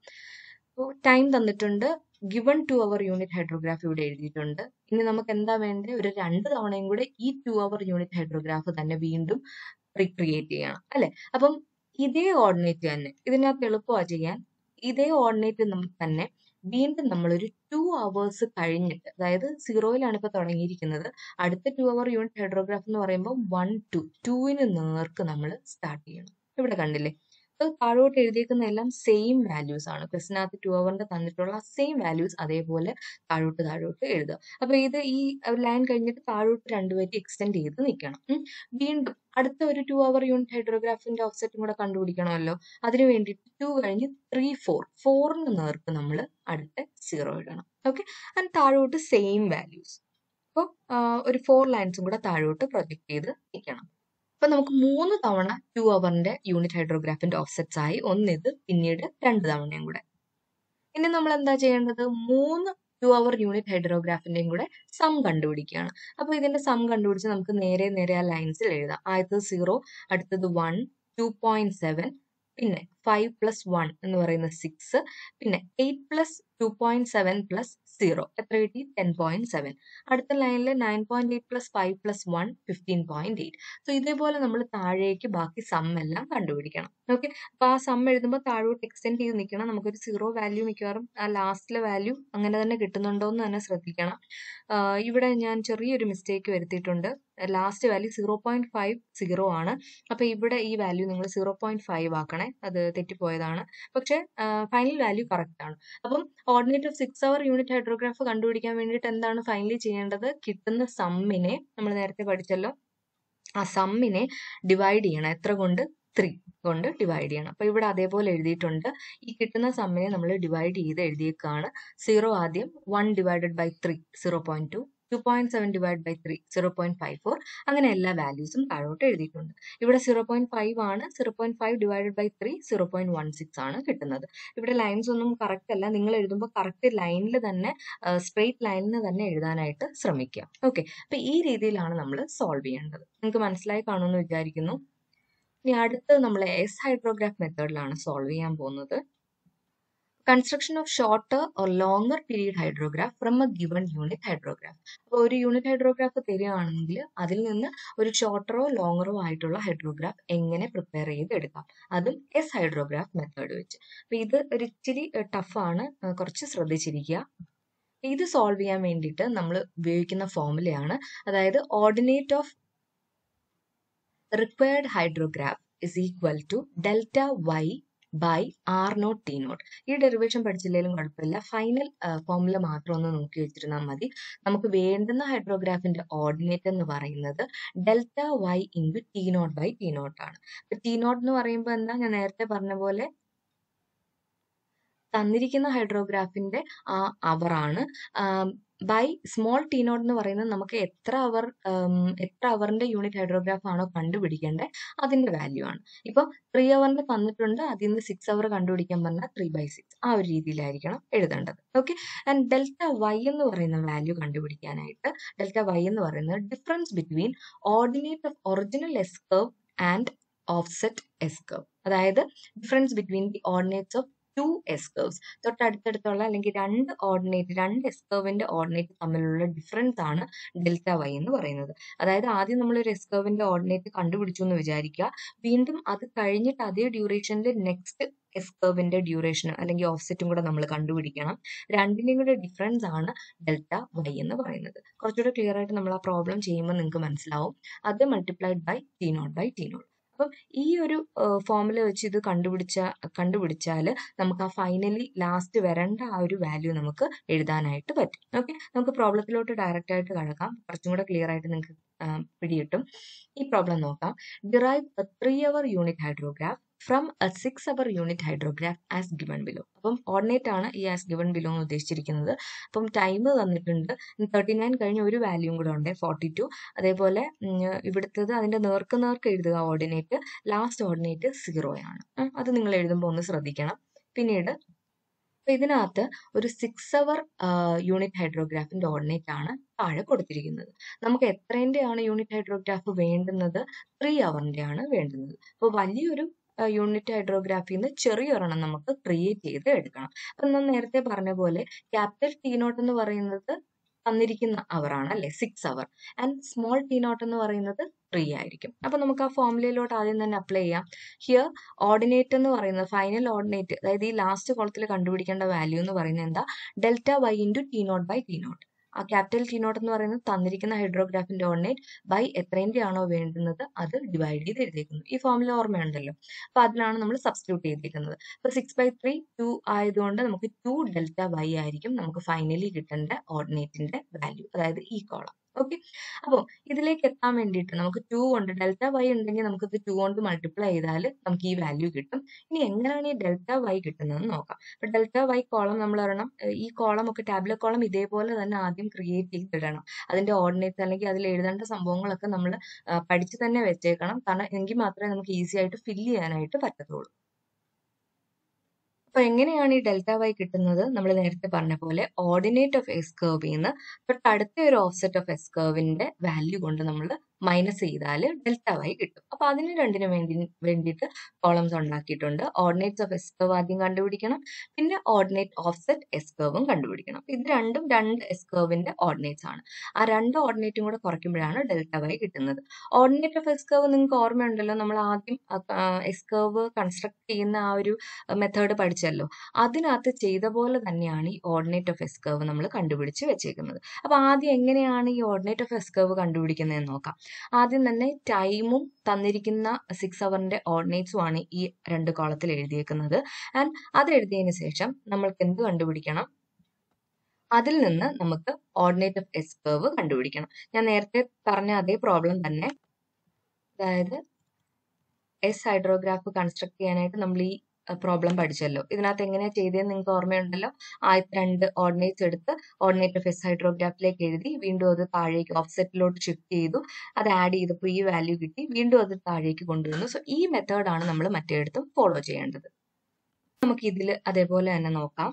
Speaker 1: ടൈം തന്നിട്ടുണ്ട് given two hour unit hydrograph ഇവിടെ എഴുതിയിട്ടുണ്ട് ഇനി നമുക്ക് എന്താ വേണ്ടത് ഒരു രണ്ട് തവണയും കൂടെ ഈ ടു അവർ യൂണിറ്റ് ഹൈഡ്രോഗ്രാഫ് തന്നെ വീണ്ടും റീക്രിയേറ്റ് ചെയ്യണം അല്ലെ അപ്പം ഇതേ ഓർഡിനേറ്റ് തന്നെ ഇതിനകത്ത് എളുപ്പമാണ് ചെയ്യാൻ ഇതേ ഓർഡിനേറ്റ് തന്നെ വീണ്ടും നമ്മളൊരു ടു അവേഴ്സ് കഴിഞ്ഞിട്ട് അതായത് സീറോയിലാണ് ഇപ്പൊ തുടങ്ങിയിരിക്കുന്നത് അടുത്ത ടു അവർ യൂണിറ്റ് ഹൈഡ്രോഗ്രാഫ് എന്ന് പറയുമ്പോൾ വൺ ടു ടുവിന് നേർക്ക് നമ്മൾ സ്റ്റാർട്ട് ചെയ്യണം ഇവിടെ കണ്ടില്ലേ താഴോട്ട് എഴുതിയേക്കുന്ന എല്ലാം സെയിം വാല്യൂസ് ആണ് ക്വസ്റ്റിനകത്ത് ടു അവറിന്റെ തന്നിട്ടുള്ള സെയിം വാല്യൂസ് അതേപോലെ താഴോട്ട് താഴോട്ട് എഴുതുക അപ്പൊ ഇത് ഈ ലൈൻ കഴിഞ്ഞിട്ട് താഴോട്ട് രണ്ടുപേർക്ക് എക്സ്റ്റെൻഡ് ചെയ്ത് നിൽക്കണം വീണ്ടും അടുത്ത ഒരു ടു അവർ യൂണിറ്റ് ഹൈഡ്രോഗ്രാഫിന്റെ ഓഫ്സെറ്റും കൂടെ കണ്ടുപിടിക്കണമല്ലോ അതിന് വേണ്ടിയിട്ട് ടു കഴിഞ്ഞ് ത്രീ ഫോർ ഫോറിന് നേർക്ക് നമ്മൾ അടുത്ത സീറോ ഇടണം ഓക്കെ ആൻഡ് താഴോട്ട് സെയിം വാല്യൂസ് അപ്പോൾ ഒരു ഫോർ ലൈൻസും കൂടെ താഴോട്ട് പ്രൊജക്ട് ചെയ്ത് നിൽക്കണം അപ്പൊ നമുക്ക് മൂന്ന് തവണ ടു അവറിന്റെ യൂണിറ്റ് ഹൈഡ്രോഗ്രാഫിന്റെ ഓഫ്സെറ്റ്സ് ആയി ഒന്നിത് പിന്നീട് രണ്ട് തവണയും കൂടെ ഇനി നമ്മൾ എന്താ ചെയ്യേണ്ടത് മൂന്ന് ടു അവർ യൂണിറ്റ് ഹൈഡ്രോഗ്രാഫിന്റെയും കൂടെ സം കണ്ടുപിടിക്കുകയാണ് അപ്പൊ ഇതിന്റെ സം കണ്ടുപിടിച്ച് നമുക്ക് നേരെ നേരെ ആ ലൈൻസിൽ എഴുതാം ആദ്യത്തത് സീറോ അടുത്തത് വൺ ടു പോയിന്റ് സെവൻ പിന്നെ ഫൈവ് പ്ലസ് വൺ എന്ന് പറയുന്നത് സിക്സ് പിന്നെ eight plus two point seven plus zero എത്ര കിട്ടി ടെൻ പോയിന്റ് സെവൻ അടുത്ത ലൈനിൽ nine point eight plus five plus one fifteen point eight so ഇതേപോലെ നമ്മൾ താഴേക്ക് ബാക്കി സം എല്ലാം കണ്ടുപിടിക്കണം ഓക്കെ അപ്പൊ ആ സം എഴുതുമ്പോൾ താഴോട്ട് എക്സ്റ്റെൻഡ് ചെയ്ത് നിൽക്കണം നമുക്കൊരു സീറോ വാല്യൂ മിക്കവാറും ആ ലാസ്റ്റിലെ വാല്യൂ അങ്ങനെ തന്നെ കിട്ടുന്നുണ്ടോ എന്ന് തന്നെ ശ്രദ്ധിക്കണം ആഹ് ഇവിടെ ഞാൻ ചെറിയൊരു മിസ്റ്റേക്ക് വരുത്തിയിട്ടുണ്ട് last value zero point five zero ആണ് അപ്പൊ ഇവിടെ ഈ വാല്യൂ നിങ്ങൾ സീറോ പോയിന്റ് ഫൈവ് ആക്കണേ അത് തെറ്റിപ്പോയതാണ് പക്ഷെ ഫൈനൽ വാല്യൂ കറക്റ്റ് ആണ് അപ്പം ordinate of six hour unit hydrograph കണ്ടുപിടിക്കാൻ വേണ്ടിയിട്ട് എന്താണ് ഫൈനലി ചെയ്യേണ്ടത് കിട്ടുന്ന സമ്മിനെ നമ്മൾ നേരത്തെ പഠിച്ചല്ലോ ആ സമ്മിനെ ഡിവൈഡ് ചെയ്യണം എത്ര കൊണ്ട് ത്രീ കൊണ്ട് ഡിവൈഡ് ചെയ്യണം അപ്പൊ ഇവിടെ അതേപോലെ എഴുതിയിട്ടുണ്ട് ഈ കിട്ടുന്ന സമ്മിനെ നമ്മൾ ഡിവൈഡ് ചെയ്ത് എഴുതിയേക്കാണ് സീറോ ആദ്യം one divided by three zero point two two point seven divide by three zero point five four അങ്ങനെ എല്ലാ വാല്യൂസും താഴോട്ട് എഴുതിയിട്ടുണ്ട് ഇവിടെ സീറോ പോയിന്റ് ഫൈവ് ആണ് zero point five divided by three zero point one six ആണ് കിട്ടുന്നത് ഇവിടെ ലൈൻസ് ഒന്നും കറക്റ്റ് അല്ല നിങ്ങൾ എഴുതുമ്പോൾ കറക്റ്റ് ലൈനിൽ തന്നെ സ്ട്രെയിറ്റ് ലൈനിൽ തന്നെ എഴുതാനായിട്ട് ശ്രമിക്കുക ഓക്കെ അപ്പൊ ഈ രീതിയിലാണ് നമ്മൾ സോൾവ് ചെയ്യേണ്ടത് നിങ്ങൾക്ക് മനസ്സിലായി കാണുമെന്ന് വിചാരിക്കുന്നു ഇനി അടുത്തത് നമ്മൾ എസ് ഹൈഡ്രോഗ്രാഫ് മെത്തേഡിലാണ് സോൾവ് ചെയ്യാൻ പോകുന്നത് construction of shorter or longer period hydrograph from a given unit hydrograph അപ്പോൾ ഒരു യൂണിറ്റ് ഹൈഡ്രോഗ്രാഫ് തരികയാണെങ്കിൽ അതിൽ നിന്ന് ഒരു ഷോർട്ടറോ ലോങ്ങറോ ആയിട്ടുള്ള ഹൈഡ്രോഗ്രാഫ് എങ്ങനെ പ്രിപ്പയർ ചെയ്ത് എടുക്കാം അതും എസ് ഹൈഡ്രോഗ്രാഫ് മെത്തേഡ് വെച്ച് അപ്പൊ ഇത് ഒരു ഇച്ചിരി ടഫാണ് കുറച്ച് ശ്രദ്ധിച്ചിരിക്കുക ഇത് സോൾവ് ചെയ്യാൻ വേണ്ടിയിട്ട് നമ്മൾ ഉപയോഗിക്കുന്ന ഫോമുലയാണ് അതായത് ordinate of required hydrograph is equal to delta Y by R naught T naught ഈ ഡെറിവേഷൻ പഠിച്ചില്ലെങ്കിലും കുഴപ്പമില്ല ഫൈനൽ ഫോമുല മാത്രം ഒന്ന് നോക്കി വെച്ചിരുന്നാൽ മതി നമുക്ക് വേണ്ടുന്ന ഹൈഡ്രോഗ്രാഫിന്റെ ഓർഡിനേറ്റ് എന്ന് പറയുന്നത് delta Y into T naught by T naught ആണ് ടി നോട്ട് എന്ന് പറയുമ്പോൾ എന്താ ഞാൻ നേരത്തെ പറഞ്ഞ പോലെ തന്നിരിക്കുന്ന ഹൈഡ്രോഗ്രാഫിന്റെ ആ അവർ ആണ് ബൈ സ്മോൾ ടി നോട്ട് എന്ന് പറയുന്നത് നമുക്ക് എത്ര അവർ എത്ര അവറിന്റെ യൂണിറ്റ് ഹൈഡ്രോഗ്രാഫ് ആണോ കണ്ടുപിടിക്കേണ്ടത് അതിന്റെ വാല്യൂ ആണ് ഇപ്പൊ ത്രീ അവറിന് തന്നിട്ടുണ്ട് അതിൽ നിന്ന് സിക്സ് അവർ കണ്ടുപിടിക്കാൻ പറഞ്ഞാൽ ത്രീ ബൈ സിക്സ് ആ ഒരു രീതിയിലായിരിക്കണം എഴുതേണ്ടത് ഓക്കെ ആൻഡ് ഡെൽറ്റ വൈ എന്ന് പറയുന്ന വാല്യൂ കണ്ടുപിടിക്കാനായിട്ട് ഡെൽറ്റ വൈ എന്ന് പറയുന്നത് difference between ordinate of original S curve and offset S curve അതായത് difference between the ordinates of two S curves തൊട്ടടുത്തടുത്തുള്ള അല്ലെങ്കിൽ രണ്ട് ഓർഡിനേറ്റ് രണ്ട് എസ് കർവിന്റെ ഓർഡിനേറ്റ് തമ്മിലുള്ള ഡിഫറൻസ് ആണ് ഡെൽറ്റ വൈ എന്ന് പറയുന്നത് അതായത് ആദ്യം നമ്മൾ ഒരു എസ് കർവിന്റെ ഓർഡിനേറ്റ് കണ്ടുപിടിച്ചു എന്ന് വിചാരിക്കുക വീണ്ടും അത് കഴിഞ്ഞിട്ട് അതേ ഡ്യൂറേഷനിൽ നെക്സ്റ്റ് എസ് കർവിന്റെ ഡ്യൂറേഷൻ അല്ലെങ്കിൽ ഓഫ്സെറ്റും കൂടെ നമ്മൾ കണ്ടുപിടിക്കണം രണ്ടിന്റെയും കൂടെ ഡിഫറൻസ് ആണ് ഡെൽറ്റ വൈ എന്ന് പറയുന്നത് കുറച്ചുകൂടെ ക്ലിയർ ആയിട്ട് നമ്മൾ ആ പ്രോബ്ലം ചെയ്യുമ്പോൾ നിങ്ങൾക്ക് മനസ്സിലാവും അത് multiplied by T naught by T naught അപ്പം ഈ ഒരു ഫോമുല വെച്ച് ഇത് കണ്ടുപിടിച്ച കണ്ടുപിടിച്ചാൽ നമുക്ക് ആ ഫൈനലി ലാസ്റ്റ് വരേണ്ട ആ ഒരു വാല്യൂ നമുക്ക് എഴുതാനായിട്ട് പറ്റും ഓക്കെ നമുക്ക് പ്രോബ്ലത്തിലോട്ട് ഡയറക്റ്റ് ആയിട്ട് കടക്കാം കുറച്ചും കൂടെ ക്ലിയർ ആയിട്ട് നിങ്ങൾക്ക് പിടികിട്ടും ഈ പ്രോബ്ലം നോക്കാം derive a three hour unit hydrograph from a six hour unit hydrograph as given below അപ്പം ഓർഡിനേറ്റ് ആണ് ഈ ആസ് ഗിവൺ ബിലോ എന്ന് ഉദ്ദേശിച്ചിരിക്കുന്നത് അപ്പം ടൈം തന്നിട്ടുണ്ട് തേർട്ടി നയൻ കഴിഞ്ഞ ഒരു വാല്യൂം കൂടെ ഉണ്ട് ഫോർട്ടി ടു അതേപോലെ ഇവിടുത്തത് അതിന്റെ നേർക്ക് നേർക്ക് എഴുതുക ഓർഡിനേറ്റ് ലാസ്റ്റ് ഓർഡിനേറ്റ് സീറോ ആണ് അത് നിങ്ങൾ എഴുതുമ്പോൾ ഒന്ന് ശ്രദ്ധിക്കണം പിന്നീട് അപ്പൊ ഇതിനകത്ത് ഒരു സിക്സ് അവർ യൂണിറ്റ് ഹൈഡ്രോഗ്രാഫിന്റെ ഓർഡിനേറ്റ് ആണ് താഴെ കൊടുത്തിരിക്കുന്നത് നമുക്ക് എത്രേന്റെയാണ് യൂണിറ്റ് ഹൈഡ്രോഗ്രാഫ് വേണ്ടുന്നത് ത്രീ അവറിന്റെ ആണ് വേണ്ടുന്നത് അപ്പോൾ വലിയൊരു യൂണിറ്റ് ഹൈഡ്രോഗ്രാഫിയിൽ നിന്ന് ചെറിയൊരെണ്ണം നമുക്ക് ക്രിയേറ്റ് ചെയ്ത് എടുക്കണം അപ്പം ഞാൻ നേരത്തെ പറഞ്ഞ പോലെ ക്യാപിറ്റൽ ടി നോട്ട് എന്ന് പറയുന്നത് തന്നിരിക്കുന്ന അവർ ആണ് അല്ലെ six hour and small T naught എന്ന് പറയുന്നത് ത്രീ ആയിരിക്കും അപ്പൊ നമുക്ക് ആ ഫോമുലയിലോട്ട് ആദ്യം തന്നെ അപ്ലൈ ചെയ്യാം ഹിയർ ഓർഡിനേറ്റ് എന്ന് പറയുന്നത് ഫൈനൽ ഓർഡിനേറ്റ് അതായത് ഈ ലാസ്റ്റ് കോളത്തിൽ കണ്ടുപിടിക്കേണ്ട വാല്യൂ എന്ന് പറയുന്നത് എന്താ delta Y into T naught by T naught ആ ക്യാപിറ്റൽ ടി നോട്ട് എന്ന് പറയുന്നത് തന്നിരിക്കുന്ന ഹൈഡ്രോഗ്രാഫിന്റെ ഓർഡിനേറ്റ് ബൈ എത്രേന്റെ ആണോ വേണ്ടുന്നത് അത് ഡിവൈഡ് ചെയ്ത് എഴുതിയിരിക്കുന്നു ഈ ഫോമുല ഓർമ്മയുണ്ടല്ലോ അപ്പൊ അതിലാണ് നമ്മൾ സബ്സ്റ്റിറ്റ്യൂട്ട് ചെയ്തിരിക്കുന്നത് അപ്പൊ സിക്സ് ബൈ ത്രീ ടു ആയതുകൊണ്ട് നമുക്ക് ടു ഡെൽറ്റ വൈ ആയിരിക്കും നമുക്ക് ഫൈനലി കിട്ടേണ്ട ഓർഡിനേറ്റിന്റെ വാല്യൂ അതായത് ഈ കോളം ഓക്കെ അപ്പോൾ ഇതിലേക്ക് എത്താൻ വേണ്ടിയിട്ട് നമുക്ക് ടു കൊണ്ട് ഡെൽറ്റ വൈ ഉണ്ടെങ്കിൽ നമുക്ക് ഇത് ടു കൊണ്ട് മൾട്ടിപ്ലൈ ചെയ്താൽ നമുക്ക് ഈ വാല്യൂ കിട്ടും ഇനി എങ്ങനെയാണ് ഈ ഡെൽറ്റ വൈ കിട്ടുന്നതെന്ന് നോക്കാം അപ്പൊ ഡെൽറ്റ വൈ കോളം നമ്മൾ പറയണം ഈ കോളം ഒക്കെ ടാബ്ലറ്റ് കോളം ഇതേപോലെ തന്നെ ആദ്യം ക്രിയേറ്റ് ചെയ്തിടണം അതിന്റെ ഓർഡിനേറ്റ്സ് അല്ലെങ്കിൽ അതിൽ എഴുതേണ്ട സംഭവങ്ങളൊക്കെ നമ്മൾ പഠിച്ചു തന്നെ വെച്ചേക്കണം കാരണം എങ്കിൽ മാത്രമേ നമുക്ക് ഈസി ആയിട്ട് ഫില്ല് ചെയ്യാനായിട്ട് പറ്റത്തുള്ളൂ അപ്പൊ എങ്ങനെയാണ് ഈ ഡെൽറ്റ വൈ കിട്ടുന്നത് നമ്മൾ നേരത്തെ പറഞ്ഞ പോലെ ഓർഡിനേറ്റ് ഓഫ് എസ് കർവിൽ നിന്ന് തൊട്ടടുത്ത ഒരു ഓഫ്സെറ്റ് ഓഫ് എസ് കർവിന്റെ വാല്യൂ കൊണ്ട് നമ്മൾ മൈനസ് ചെയ്താൽ ഡെൽറ്റ വൈ കിട്ടും അപ്പൊ അതിന് രണ്ടിനും വേണ്ടി വേണ്ടിയിട്ട് കോളംസ് ഉണ്ടാക്കിയിട്ടുണ്ട് ഓർഡിനേറ്റ്സ് ഓഫ് എസ് കർവ് ആദ്യം കണ്ടുപിടിക്കണം പിന്നെ ഓർഡിനേറ്റ് ഓഫ്സെറ്റ് എസ് കർവും കണ്ടുപിടിക്കണം ഇത് രണ്ടും രണ്ട് എസ് കർവിന്റെ ഓർഡിനേറ്റ്സ് ആണ് ആ രണ്ട് ഓർഡിനേറ്റും കൂടെ കുറയ്ക്കുമ്പോഴാണ് ഡെൽറ്റ വൈ കിട്ടുന്നത് ഓർഡിനേറ്റ് ഓഫ് എസ് കർവ് നിങ്ങൾക്ക് ഓർമ്മയുണ്ടല്ലോ നമ്മൾ ആദ്യം എസ് കർവ് കൺസ്ട്രക്ട് ചെയ്യുന്ന ആ ഒരു മെത്തേഡ് പഠിച്ചല്ലോ അതിനകത്ത് ചെയ്ത പോലെ തന്നെയാണ് ഈ ഓർഡിനേറ്റ് ഓഫ് എസ് കർവ് നമ്മൾ കണ്ടുപിടിച്ച് വെച്ചേക്കുന്നത് അപ്പൊ ആദ്യം എങ്ങനെയാണ് ഈ ഓർഡിനേറ്റ് ഓഫ് എസ് കർവ് കണ്ടുപിടിക്കുന്നതെന്ന് നോക്കാം ആദ്യം തന്നെ ടൈമും തന്നിരിക്കുന്ന സിക്സ് അവറിന്റെ ഓർഡിനേറ്റ്സും ആണ് ഈ രണ്ട് കോളത്തിൽ എഴുതിയേക്കുന്നത് ആൻഡ് അത് എഴുതിയതിനു ശേഷം നമ്മൾക്ക് എന്ത് കണ്ടുപിടിക്കണം അതിൽ നിന്ന് നമുക്ക് ഓർഡിനേറ്റ് ഓഫ് എസ് കർവ് കണ്ടുപിടിക്കണം ഞാൻ നേരത്തെ പറഞ്ഞ അതേ പ്രോബ്ലം തന്നെ അതായത് എസ് ഹൈഡ്രോഗ്രാഫ് കൺസ്ട്രക്ട് ചെയ്യാനായിട്ട് നമ്മൾ ഈ പ്രോബ്ലം പഠിച്ചല്ലോ ഇതിനകത്ത് എങ്ങനെയാ ചെയ്തതെന്ന് നിങ്ങൾക്ക് ഓർമ്മയുണ്ടല്ലോ ആദ്യത്തെ രണ്ട് ഓർഡിനേറ്റ്സ് എടുത്ത് ഓർഡിനേറ്റ് ഓഫ് എസ് ഹൈഡ്രോഗ്രാഫിലേക്ക് എഴുതി വീണ്ടും അത് താഴേക്ക് ഓഫ്സെറ്റിലോട്ട് ഷിഫ്റ്റ് ചെയ്തു അത് ആഡ് ചെയ്തപ്പോൾ ഈ വാല്യൂ കിട്ടി വീണ്ടും അത് താഴേക്ക് കൊണ്ടുവന്നു സോ ഈ മെത്തേഡാണ് നമ്മൾ മറ്റേടത്തും ഫോളോ ചെയ്യേണ്ടത് നമുക്ക് ഇതിൽ അതേപോലെ തന്നെ നോക്കാം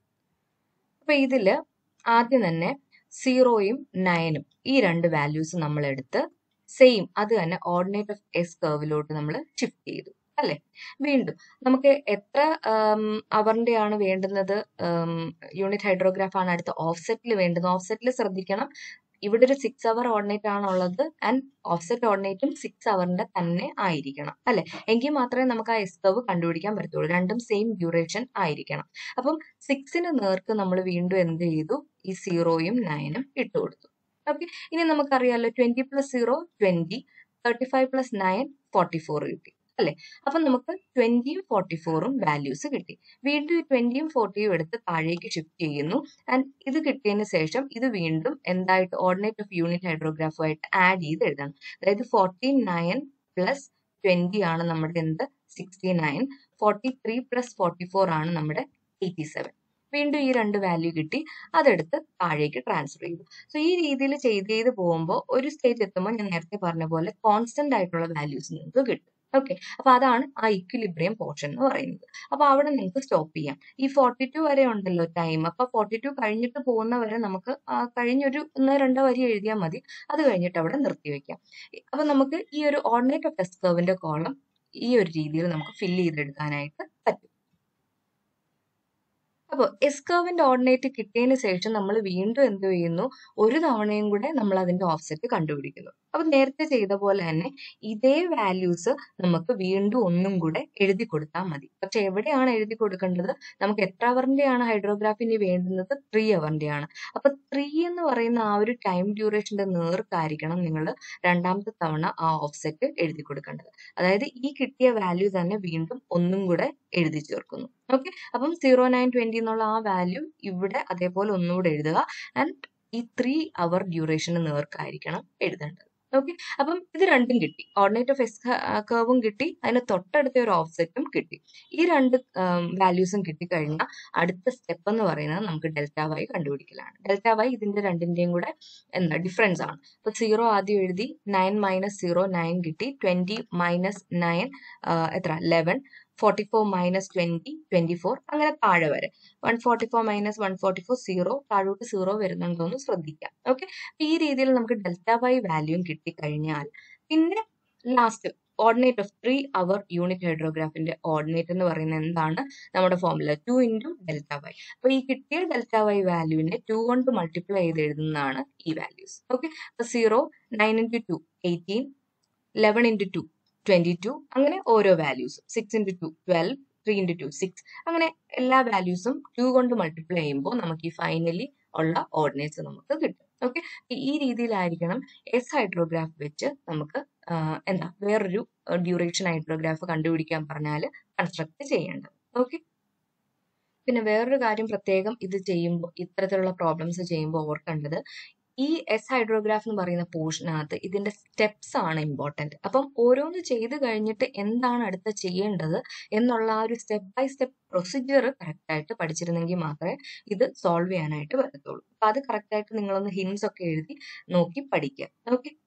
Speaker 1: അപ്പൊ ഇതില് ആദ്യം തന്നെ സീറോയും നയനും ഈ രണ്ട് വാല്യൂസ് നമ്മൾ എടുത്ത് സെയിം അത് തന്നെ ഓർഡിനേറ്റ് ഓഫ് എസ് കർവിലോട്ട് നമ്മൾ ഷിഫ്റ്റ് ചെയ്തു അല്ലെ വീണ്ടും നമുക്ക് എത്ര അവറിന്റെ ആണ് വേണ്ടുന്നത് യൂണിറ്റ് ഹൈഡ്രോഗ്രാഫ് ആണ് അടുത്ത ഓഫ്സെറ്റിൽ വേണ്ടുന്നത് ഓഫ്സെറ്റിൽ ശ്രദ്ധിക്കണം ഇവിടെ ഒരു സിക്സ് അവർ ഓർഡിനേറ്റ് ആണുള്ളത് ആൻഡ് ഓഫ്സെറ്റ് ഓർഡിനേറ്റും സിക്സ് അവറിന്റെ തന്നെ ആയിരിക്കണം അല്ലെ എങ്കിൽ മാത്രമേ നമുക്ക് ആ എസ് കർവ് കണ്ടുപിടിക്കാൻ പറ്റത്തുള്ളൂ രണ്ടും സെയിം ഡ്യൂറേഷൻ ആയിരിക്കണം അപ്പം സിക്സിന് നേർക്ക് നമ്മൾ വീണ്ടും എന്ത് ചെയ്തു ഈ സീറോയും നയനും ഇട്ട് കൊടുത്തു ഓക്കെ ഇനി നമുക്കറിയാലോ twenty plus zero twenty thirty five plus nine forty four കിട്ടി അല്ലെ അപ്പൊ നമുക്ക് ട്വന്റിയും ഫോർട്ടി ഫോറും വാല്യൂസ് കിട്ടി വീണ്ടും ഈ ട്വന്റിയും ഫോർട്ടിയും എടുത്ത് താഴേക്ക് ഷിഫ്റ്റ് ചെയ്യുന്നു ആൻഡ് ഇത് കിട്ടിയതിന് ശേഷം ഇത് വീണ്ടും എന്തായിട്ട് ഓർഡിനേറ്റ് ഓഫ് യൂണിറ്റ് ഹൈഡ്രോഗ്രാഫുമായിട്ട് ആഡ് ചെയ്ത് എഴുതണം അതായത് ഫോർട്ടി നയൻ പ്ലസ് ട്വന്റി ആണ് നമ്മുടെ എന്ത് sixty nine forty three plus forty four ആണ് നമ്മുടെ എയ്റ്റി സെവൻ വീണ്ടും ഈ രണ്ട് വാല്യൂ കിട്ടി അതെടുത്ത് താഴേക്ക് ട്രാൻസ്ഫർ ചെയ്തു സോ ഈ രീതിയിൽ ചെയ്ത് ചെയ്ത് പോകുമ്പോൾ ഒരു സ്റ്റേജ് എത്തുമ്പോൾ ഞാൻ നേരത്തെ പറഞ്ഞ പോലെ കോൺസ്റ്റന്റ് ആയിട്ടുള്ള വാല്യൂസ് നിങ്ങൾക്ക് കിട്ടും ഓക്കെ അപ്പൊ അതാണ് ആ ഇക്വിലിബ്രിയം പോർഷൻ എന്ന് പറയുന്നത് അപ്പൊ അവിടെ നിങ്ങൾക്ക് സ്റ്റോപ്പ് ചെയ്യാം ഈ ഫോർട്ടി ടു വരെ ഉണ്ടല്ലോ ടൈം അപ്പൊ ഫോർട്ടി ടു കഴിഞ്ഞിട്ട് പോകുന്ന വരെ നമുക്ക് കഴിഞ്ഞൊരു ഒന്നോ രണ്ടോ വരി എഴുതിയാൽ മതി അത് കഴിഞ്ഞിട്ട് അവിടെ നിർത്തി വെക്കാം അപ്പൊ നമുക്ക് ഈ ഒരു ഓർഡിനേറ്റ് ഓഫ് ടെസ്റ്റ് കർവിന്റെ കോളം ഈ ഒരു രീതിയിൽ നമുക്ക് ഫില്ല് ചെയ്തെടുക്കാനായിട്ട് പറ്റും അപ്പോൾ എസ് കർവിന്റെ ഓർഡിനേറ്റ് കിട്ടിയതിന് ശേഷം നമ്മൾ വീണ്ടും എന്ത് ചെയ്യുന്നു ഒരു തവണയും കൂടെ നമ്മൾ അതിന്റെ ഓഫ്സെറ്റ് കണ്ടുപിടിക്കുന്നു അപ്പൊ നേരത്തെ ചെയ്ത പോലെ തന്നെ ഇതേ വാല്യൂസ് നമുക്ക് വീണ്ടും ഒന്നും കൂടെ എഴുതി കൊടുത്താൽ മതി പക്ഷെ എവിടെയാണ് എഴുതി കൊടുക്കേണ്ടത് നമുക്ക് എത്ര അവറിന്റെയാണ് ഹൈഡ്രോഗ്രാഫിന് വേണ്ടുന്നത് ത്രീ അവറിന്റെയാണ് അപ്പൊ ത്രീ എന്ന് പറയുന്ന ആ ഒരു ടൈം ഡ്യൂറേഷന്റെ നേർക്കായിരിക്കണം നിങ്ങൾ രണ്ടാമത്തെ തവണ ആ ഓഫ്സെറ്റ് എഴുതി കൊടുക്കേണ്ടത് അതായത് ഈ കിട്ടിയ വാല്യൂ തന്നെ വീണ്ടും ഒന്നും കൂടെ എഴുതി ചേർക്കുന്നു ഓക്കെ അപ്പം സീറോ നയൻ ട്വന്റി എന്നുള്ള ആ വാല്യൂ ഇവിടെ അതേപോലെ ഒന്നുകൂടെ എഴുതുക ആൻഡ് ഈ ത്രീ അവർ ഡ്യൂറേഷന് നേർക്കായിരിക്കണം എഴുതേണ്ടത് ഓക്കെ അപ്പം ഇത് രണ്ടും കിട്ടി ഓർഡിനേറ്റ് ഓഫ് എസ് കർവും കിട്ടി അതിന് തൊട്ടടുത്ത ഒരു ഓഫ്സെറ്റും കിട്ടി ഈ രണ്ട് വാല്യൂസും കിട്ടിക്കഴിഞ്ഞാൽ അടുത്ത സ്റ്റെപ്പ് എന്ന് പറയുന്നത് നമുക്ക് ഡെൽറ്റ വൈ കണ്ടുപിടിക്കലാണ് ഡെൽറ്റ വൈ ഇതിന്റെ രണ്ടിന്റെയും കൂടെ എന്താ ഡിഫറൻസ് ആണ് അപ്പൊ സീറോ ആദ്യം എഴുതി നയൻ മൈനസ് സീറോ നയൻ കിട്ടി ട്വന്റി മൈനസ് നയൻ എത്ര eleven forty four minus twenty twenty four അങ്ങനെ താഴെ വരെ one forty four minus one forty four zero താഴോട്ട് സീറോ വരുന്നുണ്ടോ എന്ന് ശ്രദ്ധിക്കാം ഓക്കെ ഈ രീതിയിൽ നമുക്ക് ഡെൽറ്റ വൈ വാല്യൂം കിട്ടിക്കഴിഞ്ഞാൽ പിന്നെ last ordinate of three hour unit ഹൈഡ്രോഗ്രാഫിന്റെ ഓർഡിനേറ്റ് എന്ന് പറയുന്നത് എന്താണ് നമ്മുടെ formula two into delta Y അപ്പൊ ഈ കിട്ടിയ ഡെൽറ്റ വൈ വാല്യൂവിനെ ടു കൊണ്ട് മൾട്ടിപ്ലൈ ചെയ്ത് എഴുതുന്നതാണ് ഈ വാല്യൂസ് ഓക്കെ അപ്പൊ zero nine into two eighteen eleven into two twenty two അങ്ങനെ ഓരോ വാല്യൂസും six into two twelve three into two six അങ്ങനെ എല്ലാ വാല്യൂസും ടു കൊണ്ട് മൾട്ടിപ്ലൈ ചെയ്യുമ്പോൾ നമുക്ക് ഈ ഫൈനലി ഉള്ള ഓർഡിനേറ്റ്സ് നമുക്ക് കിട്ടും ഓക്കെ ഈ രീതിയിലായിരിക്കണം എസ് ഹൈഡ്രോഗ്രാഫ് വെച്ച് നമുക്ക് എന്താ വേറൊരു ഡ്യൂറേഷൻ ഹൈഡ്രോഗ്രാഫ് കണ്ടുപിടിക്കാൻ പറഞ്ഞാൽ കൺസ്ട്രക്ട് ചെയ്യേണ്ടത് ഓക്കെ പിന്നെ വേറൊരു കാര്യം പ്രത്യേകം ഇത് ചെയ്യുമ്പോൾ ഇത്തരത്തിലുള്ള പ്രോബ്ലംസ് ചെയ്യുമ്പോൾ ഓർക്കേണ്ടത് ഈ എസ് ഹൈഡ്രോഗ്രാഫ് എന്ന് പറയുന്ന പോർഷനകത്ത് ഇതിന്റെ സ്റ്റെപ്സ് ആണ് ഇമ്പോർട്ടന്റ് അപ്പം ഓരോന്ന് ചെയ്ത് കഴിഞ്ഞിട്ട് എന്താണ് അടുത്ത ചെയ്യേണ്ടത് എന്നുള്ള ആ ഒരു step by step procedure correct ആയിട്ട് പഠിച്ചിരുന്നെങ്കിൽ മാത്രമേ ഇത് സോൾവ് ചെയ്യാനായിട്ട് പറ്റത്തുള്ളൂ അപ്പൊ അത് കറക്റ്റ് ആയിട്ട് നിങ്ങളൊന്ന് ഹിൻസ് ഒക്കെ എഴുതി നോക്കി പഠിക്കുക ഓക്കെ